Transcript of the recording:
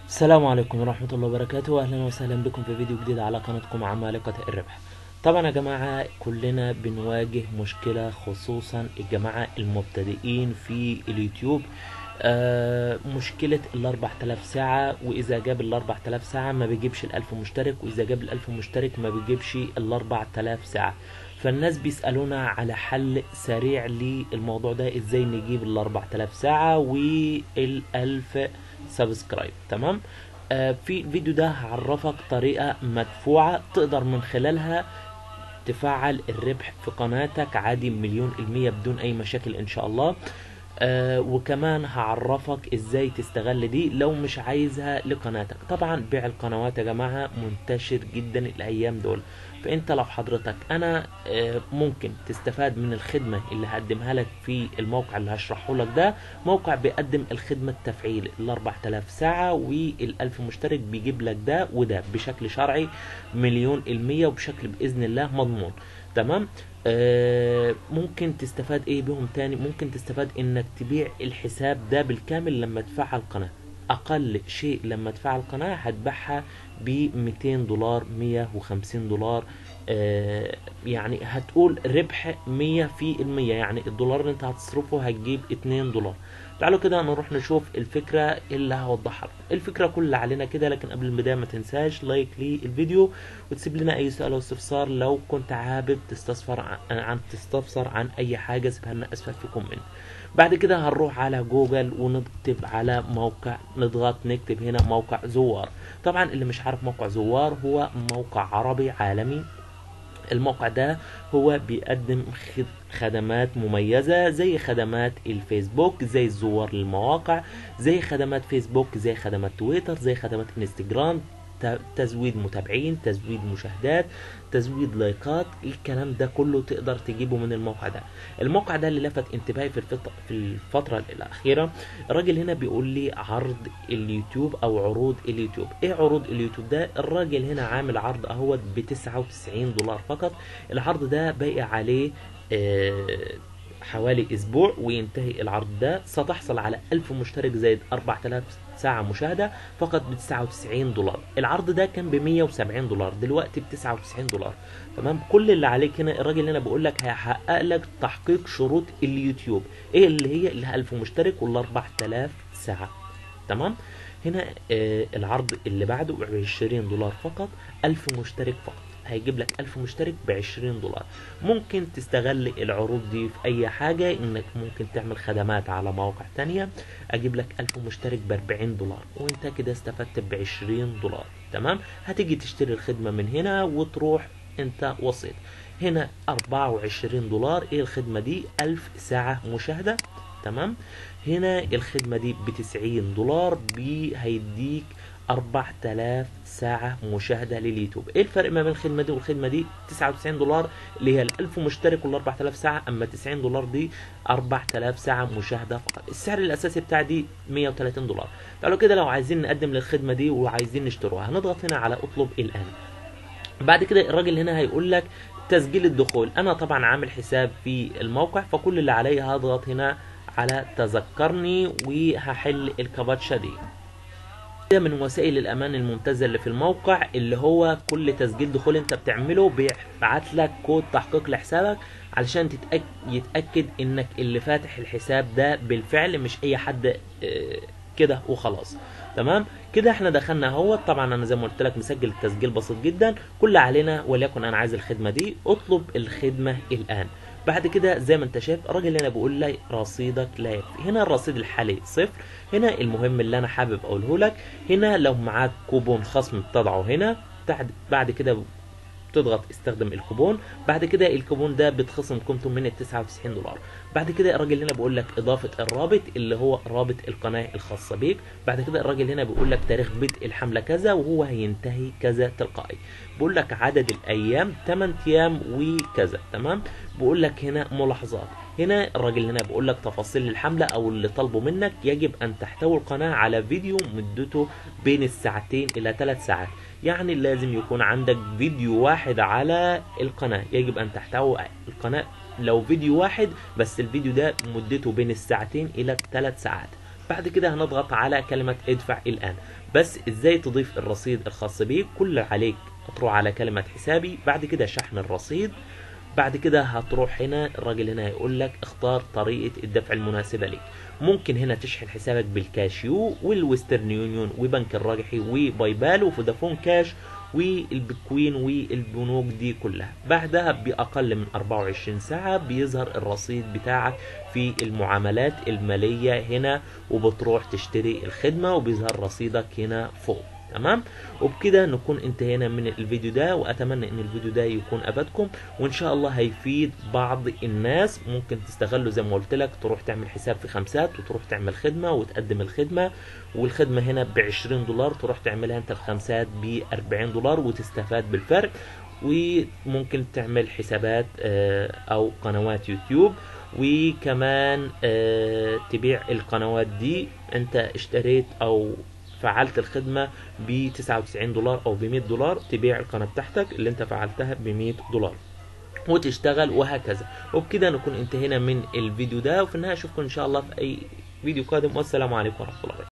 السلام عليكم ورحمة الله وبركاته أهلا وسهلا بكم في فيديو جديد على قناتكم عمالقة الربح طبعا يا جماعة كلنا بنواجه مشكلة خصوصا الجماعة المبتدئين في اليوتيوب آه مشكلة الأربع تلاف ساعة وإذا جاب الأربع تلاف ساعة ما بيجيبش الألف مشترك وإذا جاب الألف مشترك ما بيجيبش الأربع تلاف ساعة فالناس بيسألونا على حل سريع للموضوع ده ازاي نجيب الأربع تلاف ساعة والألف سبسكرايب تمام آه في الفيديو ده هعرفك طريقة مدفوعة تقدر من خلالها تفعل الربح في قناتك عادي مليون المية بدون أي مشاكل إن شاء الله آه وكمان هعرفك ازاي تستغل دي لو مش عايزها لقناتك طبعا بيع القنوات يا جماعة منتشر جدا الايام دول فانت لو حضرتك انا آه ممكن تستفاد من الخدمة اللي هقدمها لك في الموقع اللي هشرحه لك ده موقع بيقدم الخدمة التفعيل ال 4000 ساعة والألف مشترك بيجيب لك ده وده بشكل شرعي مليون المية وبشكل بإذن الله مضمون تمام آه ممكن تستفاد ايه بهم تاني ممكن تستفاد انك تبيع الحساب ده بالكامل لما تفعل قناة اقل شيء لما تفعل قناة هتبيعها ب 200 دولار 150 دولار آه يعني هتقول ربح 100 في المية يعني الدولار اللي انت هتصرفه هتجيب 2 دولار تعالوا كده نروح نشوف الفكرة اللي هوضحها لكم الفكرة كلها علينا كده لكن قبل البداية ما تنساش لايك للفيديو وتسيب لنا اي سؤال او استفسار لو كنت حابب تستفسر عن, عن تستفسر عن اي حاجة سيبها لنا اسفل في كومنت بعد كده هنروح على جوجل ونكتب على موقع نضغط نكتب هنا موقع زوار طبعا اللي مش عارف موقع زوار هو موقع عربي عالمي الموقع ده هو بيقدم خدمات مميزة زي خدمات الفيسبوك زي الزوار للمواقع زي خدمات فيسبوك زي خدمات تويتر زي خدمات انستجرام تزويد متابعين تزويد مشاهدات تزويد لايكات الكلام ده كله تقدر تجيبه من الموقع ده الموقع ده اللي لفت انتباهي في الفترة, في الفترة الأخيرة الراجل هنا بيقول لي عرض اليوتيوب أو عروض اليوتيوب إيه عروض اليوتيوب ده الراجل هنا عامل عرض أهوت ب 99 دولار فقط العرض ده باقي عليه آه حوالي اسبوع وينتهي العرض ده ستحصل على 1000 مشترك زائد 4000 ساعة مشاهدة فقط ب 99 دولار العرض ده كان ب 170 دولار دلوقتي ب 99 دولار تمام كل اللي عليك هنا الراجل هنا بيقول لك هيحقق لك تحقيق شروط اليوتيوب ايه اللي هي اللي 1000 مشترك وال 4000 ساعة تمام هنا آه العرض اللي بعده ب 20 دولار فقط 1000 مشترك فقط هيجيب لك 1000 مشترك ب 20 دولار ممكن تستغل العروض دي في اي حاجة انك ممكن تعمل خدمات على مواقع تانية اجيب لك 1000 مشترك ب 40 دولار وانت كده استفدت ب 20 دولار تمام هتيجي تشتري الخدمة من هنا وتروح انت وسيط هنا 24 دولار ايه الخدمة دي 1000 ساعة مشاهدة تمام هنا الخدمة دي ب 90 دولار بي هيديك 4000 ساعة مشاهدة لليوتيوب ايه الفرق ما بين الخدمة دي والخدمة دي 99 دولار اللي هي ال 1000 مشترك وال 4000 ساعة اما 90 دولار دي 4000 ساعة مشاهدة فقط السعر الاساسي بتاع دي 130 دولار تعالوا كده لو عايزين نقدم للخدمة دي وعايزين نشتروها هنضغط هنا على اطلب الان بعد كده الراجل هنا هيقول لك تسجيل الدخول انا طبعا عامل حساب في الموقع فكل اللي عليا هضغط هنا على تذكرني وهحل الكباتشة دي ده من وسائل الامان الممتازه اللي في الموقع اللي هو كل تسجيل دخول انت بتعمله بيبعت لك كود تحقيق لحسابك علشان تتأكد يتاكد انك اللي فاتح الحساب ده بالفعل مش اي حد اه كده وخلاص تمام كده احنا دخلنا اهو طبعا انا زي ما قلت لك مسجل التسجيل بسيط جدا كل علينا وليكن انا عايز الخدمه دي اطلب الخدمه الان بعد كده زي ما انت شايف الراجل هنا بيقول لي رصيدك لا يكفي هنا الرصيد الحالي صفر هنا المهم اللي انا حابب اقوله لك هنا لو معاك كوبون خصم بتضعه هنا بعد كده تضغط استخدم الكوبون بعد كده الكوبون ده بتخصم قيمته من ال 99 دولار بعد كده الراجل هنا بيقول لك اضافه الرابط اللي هو رابط القناه الخاصه بيك بعد كده الراجل هنا بيقول لك تاريخ بدء الحمله كذا وهو هينتهي كذا تلقائي بيقول لك عدد الايام 8 ايام وكذا تمام بيقول لك هنا ملاحظات هنا الراجل هنا بيقول لك تفاصيل الحمله او اللي طالبه منك يجب ان تحتوي القناه على فيديو مدته بين الساعتين الى ثلاث ساعات يعني لازم يكون عندك فيديو واحد على القناه يجب ان تحتوي القناه لو فيديو واحد بس الفيديو ده مدته بين الساعتين الى ثلاث ساعات بعد كده هنضغط على كلمة ادفع الآن بس ازاي تضيف الرصيد الخاص بيك كل اللي عليك تروح على كلمة حسابي بعد كده شحن الرصيد بعد كده هتروح هنا الراجل هنا هيقول لك اختار طريقة الدفع المناسبة ليك ممكن هنا تشحن حسابك بالكاشيو والويسترن يونيون وبنك الراجحي وباي بال وفودافون كاش والبيتكوين والبنوك دي كلها بعدها بأقل من 24 ساعة بيظهر الرصيد بتاعك في المعاملات المالية هنا وبتروح تشتري الخدمة وبيظهر رصيدك هنا فوق تمام وبكده نكون انتهينا من الفيديو ده واتمنى ان الفيديو ده يكون افادكم وان شاء الله هيفيد بعض الناس ممكن تستغله زي ما قلت لك تروح تعمل حساب في خمسات وتروح تعمل خدمة وتقدم الخدمة والخدمة هنا ب 20 دولار تروح تعملها انت في خمسات ب 40 دولار وتستفاد بالفرق وممكن تعمل حسابات او قنوات يوتيوب وكمان تبيع القنوات دي انت اشتريت او فعلت الخدمة ب 99 دولار او ب 100 دولار تبيع القناة بتاعتك اللي انت فعلتها ب 100 دولار وتشتغل وهكذا وبكده نكون انتهينا من الفيديو ده وفي النهاية اشوفكم ان شاء الله في اي فيديو قادم والسلام عليكم ورحمة الله